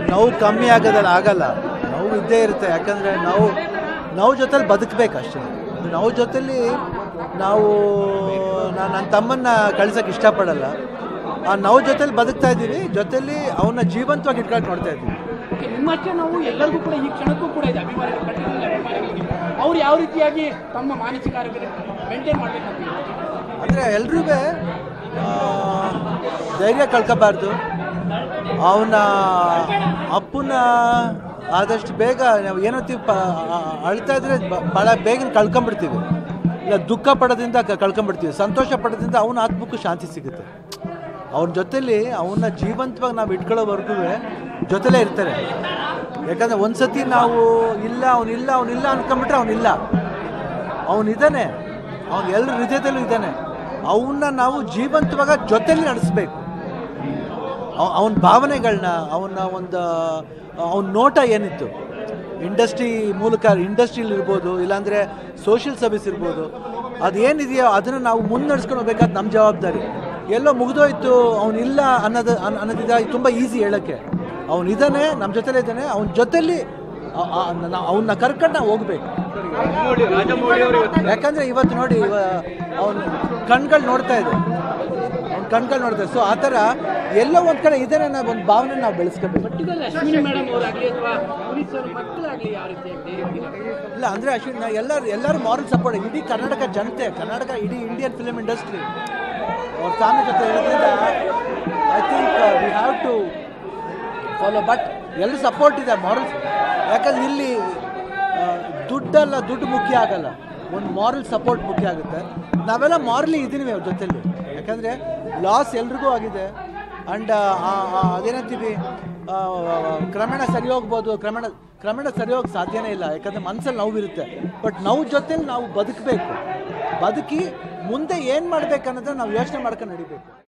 ನೋವು ಕಮ್ಮಿ ಆಗೋದಲ್ಲ ಆಗಲ್ಲ ನೋವು ಇದ್ದೇ ಇರುತ್ತೆ ಯಾಕಂದರೆ ನಾವು ನೋವು ಜೊತೆಲಿ ಬದುಕಬೇಕು ಅಷ್ಟೇ ನೋವು ಜೊತೆಲಿ ನಾವು ನಾನು ನನ್ನ ತಮ್ಮನ್ನ ಕಳ್ಸೋಕ್ಕೆ ಇಷ್ಟಪಡಲ್ಲ ಆ ನೋವು ಜೊತೆಲಿ ಬದುಕ್ತಾ ಇದ್ದೀವಿ ಜೊತೆಲಿ ಅವನ್ನ ಜೀವಂತವಾಗಿ ಇಟ್ಕೊಂಡು ನೋಡ್ತಾ ಇದ್ದೀವಿ ಓಕೆ ನಿಮ್ಮಷ್ಟೇ ನಾವು ಎಲ್ಲರಿಗೂ ಕೂಡ ಈ ಕ್ಷಣಕ್ಕೂ ಕೂಡ ಇದೆ ಅಭಿಮಾನಿಗಳು ಕಟ್ಟಡದಲ್ಲಿ ಅಭಿಮಾನಿಗಳಿಗೆ ಅವ್ರು ಯಾವ ರೀತಿಯಾಗಿ ತಮ್ಮ ಮಾನಸಿಕ ಆರೋಗ್ಯ ಮೇಂಟೈನ್ ಮಾಡಬೇಕಂತ ಅಂದರೆ ಎಲ್ರೂ ಧೈರ್ಯ ಕಳ್ಕೋಬಾರ್ದು ಅವನ ಅಪ್ಪನ ಆದಷ್ಟು ಬೇಗ ನಾವು ಏನಂತೀವಿ ಪ ಆ- ಅಳ್ತಾ ಇದ್ರೆ ಬ- ಭಾಳ ಬೇಗ ಕಳ್ಕೊಂಬಿಡ್ತೀವಿ ಇಲ್ಲ ದುಃಖ ಪಡೋದ್ರಿಂದ ಕ- ಕಳ್ಕೊಂಬಿಡ್ತೀವಿ ಸಂತೋಷ ಪಡೋದ್ರಿಂದ ಅವನ ಆತ್ಮಕ್ಕೂ ಶಾಂತಿ ಸಿಗುತ್ತೆ ಅವನ ಜೊತೆಲಿ ಅವನ್ನ ಜೀವಂತವಾಗಿ ನಾವು ಇಟ್ಕೊಳ್ಳೋವರೆಗೂ ಜೊತೆಲೇ ಇರ್ತಾರೆ ಯಾಕಂದರೆ ಒಂದ್ಸತಿ ನಾವು ಇಲ್ಲ ಅವನಿಲ್ಲ ಅವನಿಲ್ಲ ಅನ್ಕೊಂಬಿಟ್ರೆ ಅವನಿಲ್ಲ ಅವನಿದ್ದಾನೆ ಅವನು ಎಲ್ಲರ ಹೃದಯದಲ್ಲೂ ಇದ್ದಾನೆ ಅವನ್ನ ನಾವು ಜೀವಂತವಾಗ ಜೊತೆಲಿ ನಡೆಸ್ಬೇಕು ಅವನ ಭಾವನೆಗಳನ್ನ ಅವನ ಒಂದು ಅವನ ನೋಟ ಏನಿತ್ತು ಇಂಡಸ್ಟ್ರಿ ಮೂಲಕ ಇಂಡಸ್ಟ್ರಿಲಿ ಇರ್ಬೋದು ಇಲ್ಲಾಂದರೆ ಸೋಷಿಯಲ್ ಸರ್ವಿಸ್ ಇರ್ಬೋದು ಅದೇನಿದೆಯೋ ಅದನ್ನು ನಾವು ಮುನ್ನಡೆಸ್ಕೊಂಡು ಹೋಗ್ಬೇಕಾದ ನಮ್ಮ ಜವಾಬ್ದಾರಿ ಎಲ್ಲೋ ಮುಗಿದೋಯ್ತು ಅವನಿಲ್ಲ ಅನ್ನೋದು ಅನ್- ಅನ್ನೋದಿದ ತುಂಬ ಈಸಿ ಹೇಳೋಕ್ಕೆ ಅವನಿದ್ದಾನೆ ನಮ್ಮ ಜೊತೆಲೇ ಇದ್ದಾನೆ ಅವನ ಜೊತೆಲಿ ಅವನ್ನ ಕರ್ಕೊಂಡು ನಾವು ಹೋಗ್ಬೇಕು ಯಾಕಂದ್ರೆ ಇವತ್ತು ನೋಡಿ ಅವನ ಕಣ್ಗಳು ನೋಡ್ತಾ ಇದೆ ಅವ್ನ ಕಣ್ಗಳು ನೋಡ್ತಾ ಇದೆ ಸೊ ಆ ಥರ ಎಲ್ಲೋ ಒಂದು ಕಡೆ ಇದೇನೆ ನಾವು ಒಂದು ಭಾವನೆ ನಾವು ಬೆಳೆಸ್ಕೋಬೇಕು ಒಟ್ಟಿನಲ್ಲಿ ಅಶ್ವಿನಿ ಮೇಡಮ್ ಅವರಾಗಲಿ ಅಥವಾ ಪುನೀತ್ ಸರ್ ಮಕ್ಕಳಾಗಲಿ ಯಾವ ರೀತಿಯಾಗಿ ಧೈರ್ಯ ಇಲ್ಲ ಅಂದರೆ ಅಶ್ವಿನ್ ನಾ ಎಲ್ಲರೂ ಎಲ್ಲರೂ ಮಾರಲ್ ಸಪೋರ್ಟ್ ಇಡೀ ಕರ್ನಾಟಕ ಜನತೆ ಕರ್ನಾಟಕ ಇಡೀ ಇಂಡಿಯನ್ ಫಿಲ್ಮ್ ಇಂಡಸ್ಟ್ರಿ ಅವ್ರ ಫ್ಯಾಮಿಲಿ ಜೊತೆ ಇರೋದ್ರಿಂದ I think we have to follow but ಎಲ್ಲರೂ ಸಪೋರ್ಟ್ ಇದೆ ಮಾರಲ್ಸ್ ಯಾಕಂದ್ರೆ ಇಲ್ಲಿ ಆ, ದುಡ್ಡಲ್ಲ ದುಡ್ಡು ಮುಖ್ಯ ಆಗಲ್ಲ ಒಂದು ಮಾರಲ್ ಸಪೋರ್ಟ್ ಮುಖ್ಯ ಆಗುತ್ತೆ ನಾವೆಲ್ಲ ಮಾರಲಿ ಇದ್ದೀವಿ ಅವ್ರ ಜೊತೆಲಿ ಯಾಕಂದರೆ ಲಾಸ್ ಎಲ್ರಿಗೂ ಆಗಿದೆ ಆ್ಯಂಡ್ ಅದೇನಂತೀವಿ ಆ, ಕ್ರಮೇಣ ಸರಿ ಹೋಗ್ಬೋದು ಕ್ರಮೇಣ ಕ್ರಮೇಣ ಸರಿ ಹೋಗಕ್ಕೆ ಸಾಧ್ಯನೇ ಇಲ್ಲ ಯಾಕಂದರೆ ಮನಸ್ಸಲ್ಲಿ ನೋವಿರುತ್ತೆ ಬಟ್ ನೋವು ಜೊತೆಲಿ ನಾವು ಬದುಕಬೇಕು ಬದುಕಿ ಮುಂದೆ ಏನು ಮಾಡ್ಬೇಕು ಅನ್ನೋದನ್ನ ನಾವು ಯೋಚನೆ ಮಾಡ್ಕೊಂಡು ನಡಿಬೇಕು